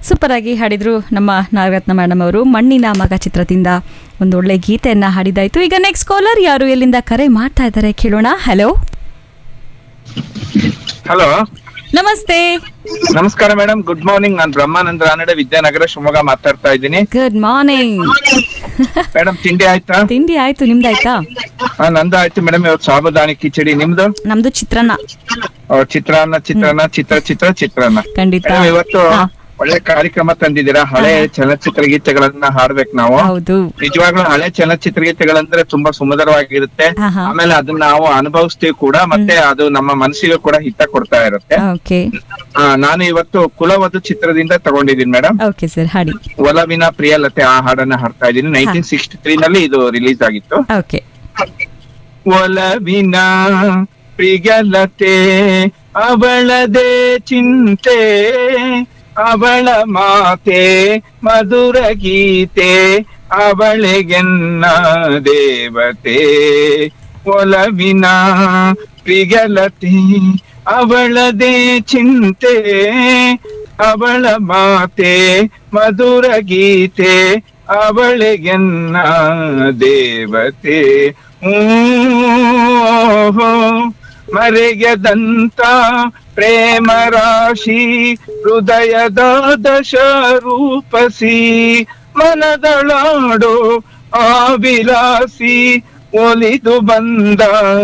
Super ಆಗಿ ಹಾಡಿದ್ರು ನಮ್ಮ ನಾಗರತ್ನ ಮೇಡಮ್ ಅವರು ಮಣ್ಣಿನ ಮಗ ಚಿತ್ರದಿಂದ ಒಂದು ಒಳ್ಳೆ ಗೀತೆಯನ್ನ ಹಾಡಿದಾಯ್ತು ಈಗ ನೆಕ್ಸ್ಟ್ ಕಾಲರ್ ಯಾರು ಎಲ್ಲಿಂದ ಕರೆ ಮಾಡ್ತಾ ಇದ್ದಾರೆ ಕೇಳೋಣ ಹಲೋ ಹಲೋ ನಮಸ್ತೆ ನಮಸ್ಕಾರ ಮೇಡಮ್ ಗುಡ್ ಮಾರ್ನಿಂಗ್ ನಾನು ಬ್ರಹ್ಮಾನಂದ ರಾನಡೆ ವಿದ್ಯಾನಗರ ಶಿವಮೊಗ್ಗ ಮಾತಾಡ್ತಾ ಇದ್ದೀನಿ ಗುಡ್ ಮಾರ್ನಿಂಗ್ ಮೇಡಮ್ ತಿಂಡಿ ಆಯ್ತಾ ತಿಂಡಿ ಆಯ್ತು ನಿಮ್ದಾಯ್ತಾ ಹಾ ನಂದು ಆಯ್ತು ಮೇಡಮ್ ಇವತ್ತು ಸಾಬುದಾನಿ ಕಿಚಡಿ ನಿಮ್ದು ನಮ್ದು ಚಿತ್ರಾನ್ನ ಓ, ಚಿತ್ರಾನ್ನ ಚಿತ್ರಾನ್ನ ಚಿತ್ರ ಚಿತ್ರ ಚಿತ್ರಾನ್ನ ಖಂಡಿತ ಮೇಡಮ್ ಇವತ್ತು ಹಾ. ಒಳ್ಳೆ ಕಾರ್ಯಕ್ರಮ ತಂದಿದ್ದೀರಾ ಹಳೆ ಚಲನಚಿತ್ರ ಗೀತೆಗಳನ್ನ ಹಾಡ್ಬೇಕು ನಾವು ಹೌದು ನಿಜವಾಗ್ಲೂ ಹಳೆ ಚಲನಚಿತ್ರ ಗೀತೆಗಳಂದ್ರೆ ತುಂಬಾ ಸುಮಧುರವಾಗಿರುತ್ತೆ ಹಾ, ಹಾ. ಆಮೇಲೆ ಅದನ್ನ ನಾವು ಅನುಭವಿಸ್ತೀವಿ ಕೂಡ ಮತ್ತೆ ಅದು ನಮ್ಮ ಮನಸ್ಸಿಗೂ ಕೂಡ ಹಿತ ಕೊಡ್ತಾ ಇರುತ್ತೆ ಓಕೆ ಆ, ನಾನು ಇವತ್ತು ಕುಲವಧು ಚಿತ್ರದಿಂದ ತಗೊಂಡಿದ್ದೀನಿ ಮೇಡಮ್ ಓಕೆ ಸರ್ ಹಾಡಿ ಒಲವಿನ ಪ್ರಿಯಲತೆ ಆ ಹಾಡನ್ನ ಹಾಡ್ತಾ ಇದ್ದೀನಿ ನೈನ್ಟೀನ್ ಸಿಕ್ಸ್ಟಿ ತ್ರೀ ನಲ್ಲಿ ಇದು ರಿಲೀಸ್ ಆಗಿತ್ತು ಓಕೆ ಒಲವಿನ ಪ್ರಿಯಲತೆ ಅವಳದೇ ಚಿಂತೆ ಅವಳ ಮಾತೆ ಮಧುರ ಗೀತೆ ಅವಳಿಗೆನ್ನ ದೇವತೆ ಒಲವಿನ ಪ್ರಿಯಲತೆ ಅವಳದೇ ಚಿಂತೆ ಅವಳ ಮಾತೆ ಮಧುರ ಗೀತೆ ಅವಳಿಗೆನ್ನ ದೇವತೆ ಹ್ಞೂ ಮರೆಯದಂತ ಪ್ರೇಮ ರಾಶಿ ಹೃದಯದ ದಶ ರೂಪಸಿ ಮನದಳಾಡೋ ಆ ವಿಲಾಸಿ ಒಲಿದು ಬಂದ